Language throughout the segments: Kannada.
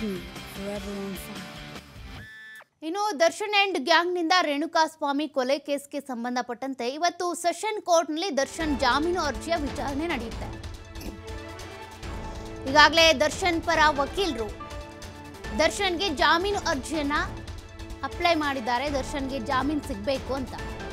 TV, forever on fire. ಇನ್ನು ದರ್ಶನ್ ಅಂಡ್ ಗ್ಯಾಂಗ್ನಿಂದ ರೇಣುಕಾಸ್ವಾಮಿ ಕೊಲೆ ಕೇಸ್ಗೆ ಸಂಬಂಧಪಟ್ಟಂತೆ ಇವತ್ತು ಸೆಷನ್ ಕೋರ್ಟ್ನಲ್ಲಿ ದರ್ಶನ್ ಜಾಮೀನು ಅರ್ಜಿಯ ವಿಚಾರಣೆ ನಡೆಯುತ್ತೆ ಈಗಾಗಲೇ ದರ್ಶನ್ ಪರ ವಕೀಲರು ದರ್ಶನ್ಗೆ ಜಾಮೀನು ಅರ್ಜಿಯನ್ನ ಅಪ್ಲೈ ಮಾಡಿದ್ದಾರೆ ದರ್ಶನ್ಗೆ ಜಾಮೀನು ಸಿಗಬೇಕು ಅಂತ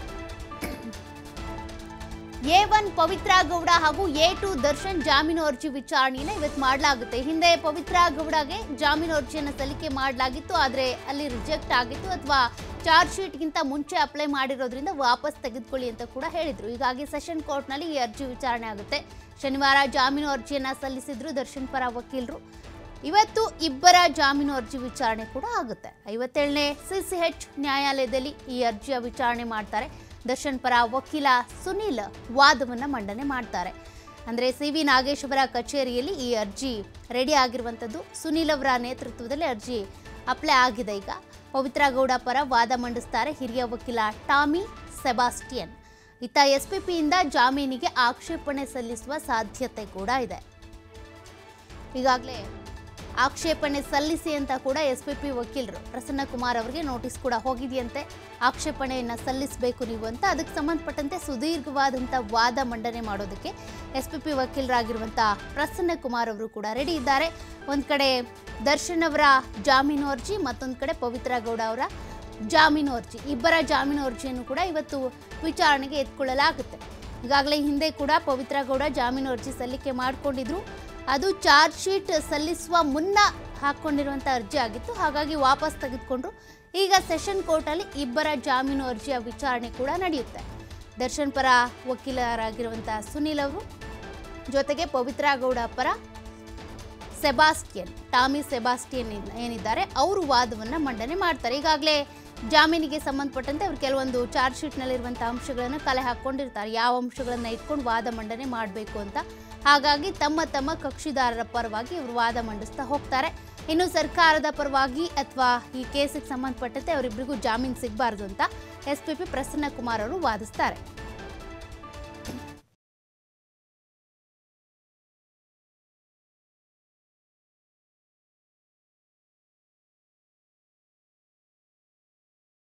ಎ ಒನ್ ಪವಿತ್ರ ಗೌಡ ಹಾಗೂ ಎ ಟು ದರ್ಶನ್ ಜಾಮೀನು ಅರ್ಜಿ ವಿಚಾರಣೆಯನ್ನ ಇವತ್ತು ಮಾಡಲಾಗುತ್ತೆ ಹಿಂದೆ ಪವಿತ್ರ ಗೌಡಗೆ ಜಾಮೀನು ಅರ್ಜಿಯನ್ನು ಸಲ್ಲಿಕೆ ಮಾಡಲಾಗಿತ್ತು ಆದರೆ ಅಲ್ಲಿ ರಿಜೆಕ್ಟ್ ಆಗಿತ್ತು ಅಥವಾ ಚಾರ್ಜ್ ಶೀಟ್ಗಿಂತ ಮುಂಚೆ ಅಪ್ಲೈ ಮಾಡಿರೋದ್ರಿಂದ ವಾಪಸ್ ತೆಗೆದುಕೊಳ್ಳಿ ಅಂತ ಕೂಡ ಹೇಳಿದ್ರು ಹೀಗಾಗಿ ಸೆಷನ್ ಕೋರ್ಟ್ನಲ್ಲಿ ಈ ಅರ್ಜಿ ವಿಚಾರಣೆ ಆಗುತ್ತೆ ಶನಿವಾರ ಜಾಮೀನು ಅರ್ಜಿಯನ್ನ ಸಲ್ಲಿಸಿದ್ರು ದರ್ಶನ್ ಪರ ವಕೀಲರು ಇವತ್ತು ಇಬ್ಬರ ಜಾಮೀನು ಅರ್ಜಿ ವಿಚಾರಣೆ ಕೂಡ ಆಗುತ್ತೆ ಐವತ್ತೇಳನೇ ಸಿಸಿಎಚ್ ನ್ಯಾಯಾಲಯದಲ್ಲಿ ಈ ಅರ್ಜಿಯ ವಿಚಾರಣೆ ಮಾಡ್ತಾರೆ ದರ್ಶನ್ ಪರ ವಕೀಲ ಸುನೀಲ್ ವಾದವನ್ನು ಮಂಡನೆ ಮಾಡ್ತಾರೆ ಅಂದರೆ ಸಿ ವಿ ನಾಗೇಶ್ ಅವರ ಕಚೇರಿಯಲ್ಲಿ ಈ ಅರ್ಜಿ ರೆಡಿ ಆಗಿರುವಂಥದ್ದು ಸುನೀಲ್ ಅವರ ನೇತೃತ್ವದಲ್ಲಿ ಅರ್ಜಿ ಅಪ್ಲೈ ಆಗಿದೆ ಈಗ ಪವಿತ್ರ ಗೌಡ ಪರ ವಾದ ಮಂಡಿಸ್ತಾರೆ ಹಿರಿಯ ವಕೀಲ ಟಾಮಿ ಸೆಬಾಸ್ಟಿಯನ್ ಇತ್ತ ಎಸ್ ಪಿ ಪಿಯಿಂದ ಜಾಮೀನಿಗೆ ಆಕ್ಷೇಪಣೆ ಸಲ್ಲಿಸುವ ಸಾಧ್ಯತೆ ಕೂಡ ಇದೆ ಈಗಾಗಲೇ ಆಕ್ಷೇಪಣೆ ಸಲ್ಲಿಸಿ ಅಂತ ಕೂಡ ಎಸ್ ಪಿ ಪಿ ವಕೀಲರು ಪ್ರಸನ್ನ ಕುಮಾರ್ ಅವರಿಗೆ ನೋಟಿಸ್ ಕೂಡ ಹೋಗಿದೆಯಂತೆ ಆಕ್ಷೇಪಣೆಯನ್ನು ಸಲ್ಲಿಸಬೇಕು ನೀವು ಅಂತ ಅದಕ್ಕೆ ಸಂಬಂಧಪಟ್ಟಂತೆ ಸುದೀರ್ಘವಾದಂಥ ವಾದ ಮಂಡನೆ ಮಾಡೋದಕ್ಕೆ ಎಸ್ ಪಿ ಪಿ ವಕೀಲರಾಗಿರುವಂಥ ಪ್ರಸನ್ನ ಕುಮಾರ್ ಅವರು ಕೂಡ ರೆಡಿ ಇದ್ದಾರೆ ಒಂದು ಕಡೆ ದರ್ಶನ್ ಅವರ ಜಾಮೀನು ಅರ್ಜಿ ಮತ್ತೊಂದು ಕಡೆ ಪವಿತ್ರ ಗೌಡ ಅವರ ಜಾಮೀನು ಅರ್ಜಿ ಇಬ್ಬರ ಜಾಮೀನು ಅರ್ಜಿಯನ್ನು ಕೂಡ ಇವತ್ತು ವಿಚಾರಣೆಗೆ ಎತ್ಕೊಳ್ಳಲಾಗುತ್ತೆ ಈಗಾಗಲೇ ಹಿಂದೆ ಕೂಡ ಪವಿತ್ರ ಗೌಡ ಜಾಮೀನು ಅರ್ಜಿ ಸಲ್ಲಿಕೆ ಮಾಡಿಕೊಂಡಿದ್ರು ಅದು ಚಾರ್ಜ್ ಶೀಟ್ ಸಲ್ಲಿಸುವ ಮುನ್ನ ಹಾಕ್ಕೊಂಡಿರುವಂಥ ಅರ್ಜಿ ಆಗಿತ್ತು ಹಾಗಾಗಿ ವಾಪಸ್ ತೆಗೆದುಕೊಂಡ್ರು ಈಗ ಸೆಷನ್ ಕೋರ್ಟಲ್ಲಿ ಇಬ್ಬರ ಜಾಮೀನು ಅರ್ಜಿಯ ವಿಚಾರಣೆ ಕೂಡ ನಡೆಯುತ್ತೆ ದರ್ಶನ್ ಪರ ವಕೀಲರಾಗಿರುವಂಥ ಸುನೀಲ್ ಅವರು ಜೊತೆಗೆ ಪವಿತ್ರ ಗೌಡ ಪರ ಸೆಬಾಸ್ಟಿಯನ್ ಟಾಮಿ ಸೆಬಾಸ್ಟಿಯನ್ ಏನ್- ಏನಿದ್ದಾರೆ ಅವರು ವಾದವನ್ನು ಮಂಡನೆ ಮಾಡ್ತಾರೆ ಈಗಾಗಲೇ ಜಾಮೀನಿಗೆ ಸಂಬಂಧಪಟ್ಟಂತೆ ಅವರು ಕೆಲವೊಂದು ಚಾರ್ಜ್ ಶೀಟ್ನಲ್ಲಿರುವಂಥ ಅಂಶಗಳನ್ನು ಕಲೆ ಹಾಕ್ಕೊಂಡಿರ್ತಾರೆ ಯಾವ ಅಂಶಗಳನ್ನು ಇಟ್ಕೊಂಡು ವಾದ ಮಂಡನೆ ಮಾಡಬೇಕು ಅಂತ ಹಾಗಾಗಿ ತಮ್ಮ ತಮ್ಮ ಕಕ್ಷಿದಾರರ ಪರವಾಗಿ ಇವರು ವಾದ ಮಂಡಿಸ್ತಾ ಹೋಗ್ತಾರೆ ಇನ್ನು ಸರ್ಕಾರದ ಪರವಾಗಿ ಅಥವಾ ಈ ಕೇಸಿಗೆ ಸಂಬಂಧಪಟ್ಟಂತೆ ಅವರಿಬ್ಬರಿಗೂ ಜಾಮೀನು ಸಿಗಬಾರ್ದು ಅಂತ S P P Prasanna Kumar ಅವರು ವಾದಿಸ್ತಾರೆ